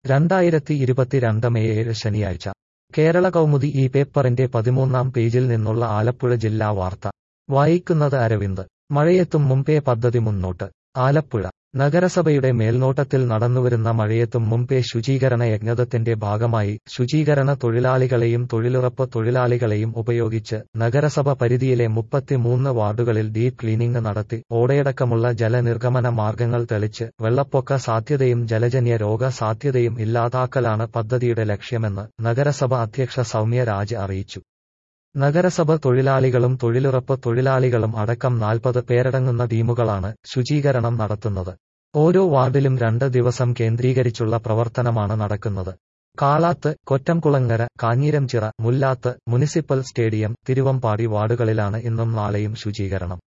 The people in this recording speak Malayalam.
രണ്ടായിരത്തി ഇരുപത്തിരണ്ട് മെയ് ഏഴ് ശനിയാഴ്ച കേരള കൗമുദി ഈ പേപ്പറിന്റെ പതിമൂന്നാം പേജിൽ നിന്നുള്ള ആലപ്പുഴ ജില്ലാ വാർത്ത വായിക്കുന്നത് അരവിന്ദ് മഴയെത്തും മുമ്പേ പദ്ധതി മുന്നോട്ട് ആലപ്പുഴ നഗരസഭയുടെ മേൽനോട്ടത്തിൽ നടന്നുവരുന്ന മഴയെത്തും മുമ്പേ ശുചീകരണ യജ്ഞത്തിന്റെ ഭാഗമായി ശുചീകരണ തൊഴിലാളികളെയും തൊഴിലുറപ്പ് തൊഴിലാളികളെയും ഉപയോഗിച്ച് നഗരസഭ പരിധിയിലെ മുപ്പത്തിമൂന്ന് വാർഡുകളിൽ ഡീപ് ക്ലീനിംഗ് നടത്തി ഓടയടക്കമുള്ള ജലനിർഗമന മാർഗങ്ങൾ തെളിച്ച് വെള്ളപ്പൊക്ക സാധ്യതയും ജലജന്യ രോഗ സാധ്യതയും ഇല്ലാതാക്കലാണ് പദ്ധതിയുടെ ലക്ഷ്യമെന്ന് നഗരസഭ അധ്യക്ഷ സൗമ്യ രാജ് അറിയിച്ചു നഗരസഭ തൊഴിലാളികളും തൊഴിലുറപ്പ് തൊഴിലാളികളും അടക്കം നാൽപ്പത് പേരടങ്ങുന്ന ടീമുകളാണ് ശുചീകരണം നടത്തുന്നത് ഓരോ വാർഡിലും രണ്ട് ദിവസം കേന്ദ്രീകരിച്ചുള്ള പ്രവർത്തനമാണ് നടക്കുന്നത് കാളാത്ത് കൊറ്റംകുളങ്ങര കാഞ്ഞിരംചിറ മുല്ലാത്ത് മുനിസിപ്പൽ സ്റ്റേഡിയം തിരുവമ്പാടി വാർഡുകളിലാണ് ഇന്നും നാളെയും ശുചീകരണം